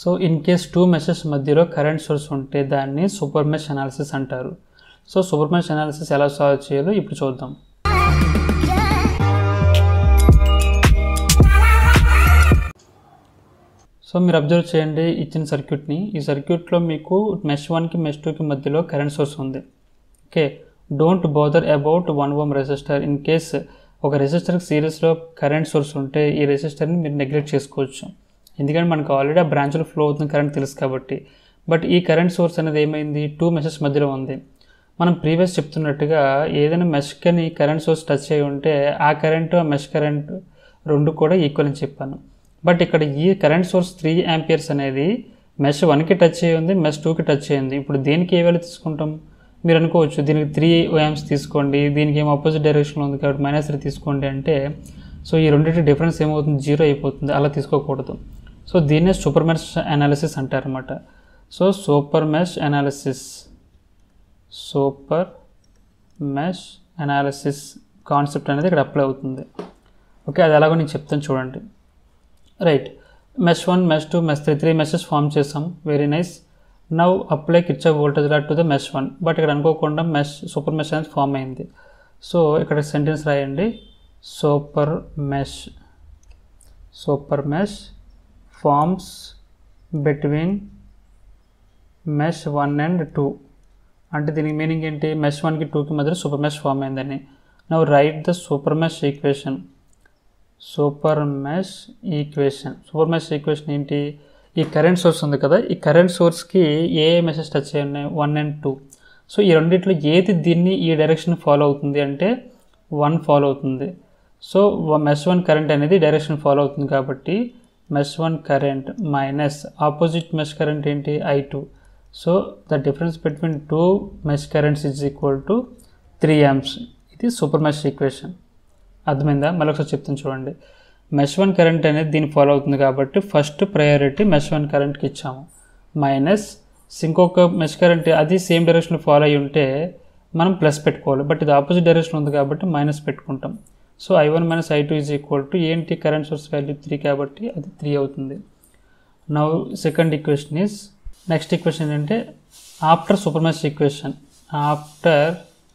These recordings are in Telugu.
so in case two meshes మధ్యలో కరెంట్ సోర్స్ ఉంటే దాన్ని సూపర్ మెష్ అనాలిసిస్ అంటారు సో సూపర్ మెష్ అనాలిసిస్ ఎలా సాల్వ్ చేయాలో ఇప్పుడు చూద్దాం సో మీరు అబ్జర్వ్ చేయండి ఇచ్చిన సర్క్యూట్ని ఈ సర్క్యూట్లో మీకు మెష్ వన్కి మెష్ టూకి మధ్యలో కరెంట్ సోర్స్ ఉంది okay don't bother about one ohm resistor in case ఒక రెసిస్టర్కి సిరీస్లో కరెంట్ సోర్స్ ఉంటే ఈ రెసిస్టర్ని మీరు నెగ్లెక్ట్ చేసుకోవచ్చు ఎందుకంటే మనకు ఆల్రెడీ ఆ బ్రాంచ్లో ఫ్లో అవుతున్న కరెంట్ తెలుసు కాబట్టి బట్ ఈ కరెంట్ సోర్స్ అనేది ఏమైంది టూ మెషెస్ మధ్యలో ఉంది మనం ప్రీవియస్ చెప్తున్నట్టుగా ఏదైనా మెష్కని కరెంట్ సోర్స్ టచ్ అయి ఉంటే ఆ కరెంటు ఆ మెష్ కరెంట్ రెండు కూడా ఈక్వల్ అని చెప్పాను బట్ ఇక్కడ ఈ కరెంట్ సోర్స్ త్రీ యాంపియర్స్ అనేది మెష్ వన్కి టచ్ అయ్యి ఉంది మెష్ టూకి టచ్ అయ్యింది ఇప్పుడు దేనికి ఏ వాల్యూ తీసుకుంటాం మీరు అనుకోవచ్చు దీనికి త్రీ ఓఎమ్స్ తీసుకోండి దీనికి ఏమో ఆపోజిట్ డైరెక్షన్లో ఉంది కాబట్టి మైనస్ త్రీ తీసుకోండి అంటే సో ఈ రెండింటి డిఫరెన్స్ ఏమవుతుంది జీరో అయిపోతుంది అలా తీసుకోకూడదు సో దీన్నే సూపర్ మెష్ అనాలిసిస్ అంటారన్నమాట so super mesh analysis super mesh analysis concept అనేది ఇక్కడ అప్లై అవుతుంది ఓకే అది ఎలాగో నేను చెప్తాను చూడండి right mesh one mesh two mesh three three meshes form చేసాం very nice now apply Kirchhoff voltage law to the mesh one but ఇక్కడ అనుకోకుండా మెష్ సూపర్ మెష్ అనేది ఫామ్ అయింది సో ఇక్కడ సెంటెన్స్ రాయండి super mesh super mesh forms between mesh one and two అంటే దీనికి మీనింగ్ ఏంటి మెష్ వన్కి టూకి మధ్యలో సూపర్ మెష్ ఫామ్ అయిందని now right the super mesh equation super mesh equation super mesh equation ఏంటి ఈ కరెంట్ సోర్స్ ఉంది కదా ఈ కరెంట్ సోర్స్కి ఏ ఏ మెసేజ్ టచ్ అయ్యి ఉన్నాయి వన్ అండ్ టూ సో ఈ రెండిట్లో ఏది దీన్ని ఈ డైరెక్షన్ ఫాలో అవుతుంది అంటే వన్ ఫాలో అవుతుంది సో మెష్ వన్ కరెంట్ అనేది డైరెక్షన్ ఫాలో అవుతుంది కాబట్టి mesh one current minus opposite mesh current ఏంటి I two so the difference between two mesh currents is equal to three amps ఇది సూపర్ మెష్ ఈక్వేషన్ అర్థమైందా మళ్ళీ ఒకసారి చెప్తాను చూడండి మెష్ వన్ కరెంట్ అనేది దీన్ని ఫాలో అవుతుంది కాబట్టి ఫస్ట్ ప్రయారిటీ మెష్ వన్ కరెంట్కి ఇచ్చాము మైనస్ ఇంకొక మెష్ కరెంట్ అది సేమ్ డైరెక్షన్లో ఫాలో అయ్యి ఉంటే మనం ప్లస్ పెట్టుకోవాలి బట్ ఇది ఆపోజిట్ డైరెక్షన్ ఉంది కాబట్టి మైనస్ పెట్టుకుంటాం so I one minus I two is equal to ఏంటి కరెంట్ సోర్స్ వాల్యూ త్రీ కాబట్టి అది త్రీ అవుతుంది now second equation is next equation ఏంటంటే after super mesh equation after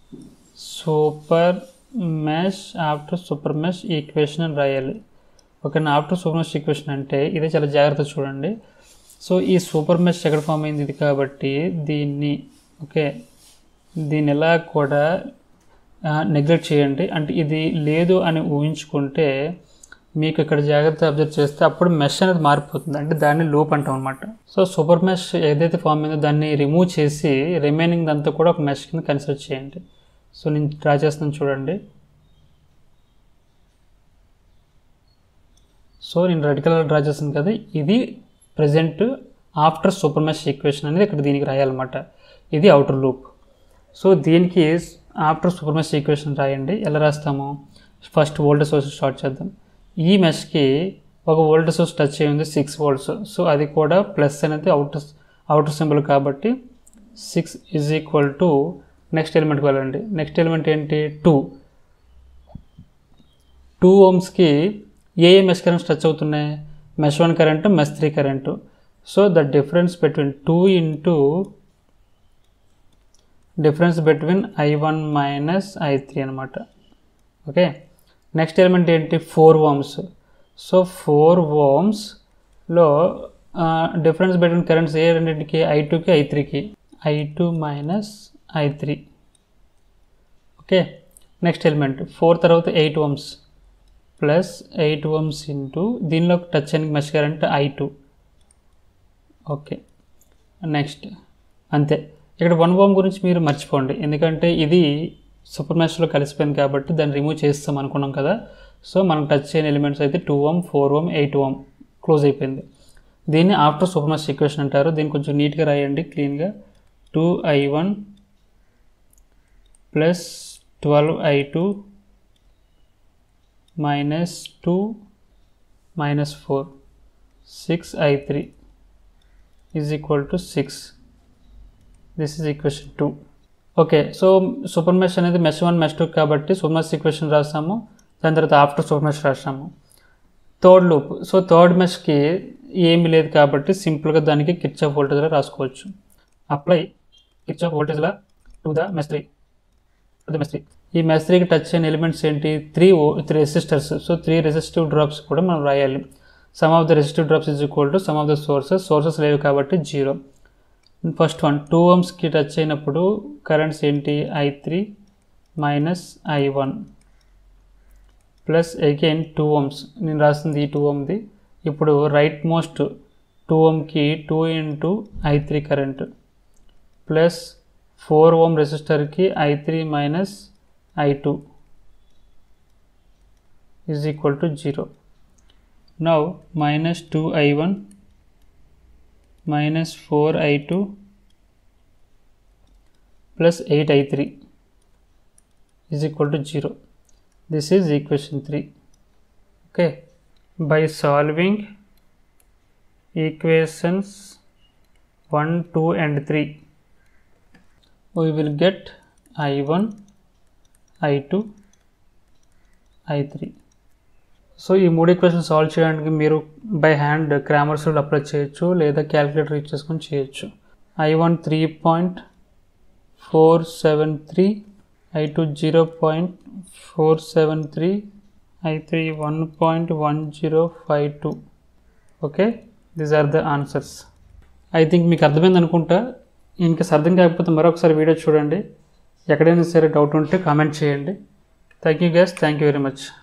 super mesh after super mesh equation అని రాయాలి ఓకేనా ఆఫ్టర్ సూపర్ మెష్ ఈక్వేషన్ అంటే ఇదే చాలా జాగ్రత్త చూడండి సో ఈ సూపర్ మెష్ ఎక్కడ ఫామ్ అయింది ఇది కాబట్టి దీన్ని ఓకే దీన్ని ఎలా కూడా నెగ్లెక్ట్ చేయండి అంటే ఇది లేదు అని ఊహించుకుంటే మీకు ఇక్కడ జాగ్రత్త అబ్జర్వ్ చేస్తే అప్పుడు మెష్ అనేది మారిపోతుంది అంటే దాన్ని లూప్ అంటాం అనమాట సో సూపర్ మెష్ ఏదైతే ఫామ్ అయిందో దాన్ని రిమూవ్ చేసి రిమైనింగ్ అంతా కూడా ఒక మెష్ కింద కన్సిడర్ చేయండి సో నేను డ్రా చేస్తున్నాను చూడండి సో నేను రెడ్ కలర్ డ్రా చేస్తాను కదా ఇది present after super mesh equation అనేది ఇక్కడ దీనికి రాయాలన్నమాట ఇది అవుటర్ లూప్ సో దీనికి ఆఫ్టర్ సూపర్ మెష్ ఈక్వేషన్ రాయండి ఎలా రాస్తాము ఫస్ట్ వోల్టేజ్ సోర్స్ స్టార్ట్ చేద్దాం ఈ మెష్కి ఒక వోల్టేజ్ సోర్స్ టచ్ అయ్యింది సిక్స్ వోల్ట్స్ సో అది కూడా ప్లస్ అనేది అవుటర్ అవుటర్ సింబల్ కాబట్టి six is equal to next ఎలిమెంట్కి వెళ్ళండి నెక్స్ట్ ఎలిమెంట్ ఏంటి టూ టూ ఓమ్స్కి ఏ ఏ మెష్ కరెంట్స్ టచ్ అవుతున్నాయి mesh one current mesh three current so the difference between two into difference between I one minus I three అనమాట ఓకే నెక్స్ట్ ఎలిమెంట్ ఏంటి ఫోర్ ఓమ్స్ సో ఫోర్ ఓమ్స్లో డిఫరెన్స్ బిట్వీన్ కరెంట్స్ ఏ రెండింటికి ఐ టూకి ఐ త్రీకి I two minus I three okay next element four తర్వాత eight ohms plus eight ohms into దీనిలో టచ్ అని mesh current I two okay next అంతే ఇక్కడ వన్ ఓమ్ గురించి మీరు మర్చిపోండి ఎందుకంటే ఇది సూపర్ మ్యాచ్లో కలిసిపోయింది కాబట్టి దాన్ని రిమూవ్ చేస్తాం అనుకున్నాం కదా సో మనం టచ్ చేయని ఎలిమెంట్స్ అయితే two ohm four ohm eight ohm close అయిపోయింది దీన్ని ఆఫ్టర్ సూపర్ మ్యాచ్ ఈక్వేషన్ అంటారు దీన్ని కొంచెం నీట్గా రాయండి క్లీన్గా two I one plus twelve I two minus two minus four six I three is equal to six this is equation two okay so super mesh అనేది మెష్ వన్ మెష్ టూ కాబట్టి సూపర్ మెష్ ఈక్వేషన్ రాస్తాము దాని తర్వాత ఆఫ్టర్ సూపర్ మెష్ రాస్తాము థర్డ్ లూప్ సో థర్డ్ మెష్కి ఏమీ లేదు కాబట్టి సింపుల్గా దానికి కిచ్ ఆఫ్ వోల్టేజ్లో రాసుకోవచ్చు అప్లై కిచ్ ఆఫ్ వోల్టేజ్లా to the mesh three to the mesh three ఈ మెస్ త్రీకి టచ్ అయిన ఎలిమెంట్స్ ఏంటి త్రీ ఓ three resistors so three resistive drops కూడా మనం రాయాలి sum of the resistive drops is equal to sum of the sources sources లేవు కాబట్టి జీరో ఫస్ట్ వన్ టూ ఓమ్స్కి టచ్ అయినప్పుడు కరెంట్స్ ఏంటి I three minus I one plus again two ohms నేను రాసింది ఈ టూ ఓమ్ది ఇప్పుడు రైట్ మోస్ట్ టూ ఓమ్కి two into I three current plus four ohm రెసిస్టర్కి I three minus I two is equal to zero now minus two I one minus four I two plus eight I three is equal to zero this is equation 3 okay by solving equations 1 2 and 3 we will get i1 i2 i3 so ఈ మూడు ఈక్వేషన్ సాల్వ్ చేయడానికి మీరు by hand Cramer's rule apply చేయొచ్చు లేదా క్యాలిక్యులేటర్ యూజ్ చేసుకొని చేయొచ్చు I one three point four seven three I two zero point four seven three I three one point one zero five two okay these are the answers I think మీకు అర్థమైంది అనుకుంటా ఇంకా అర్థం కాకపోతే మరొకసారి వీడియో చూడండి ఎక్కడైనా సరే డౌట్ ఉంటే కామెంట్ చేయండి thank you guys thank you very much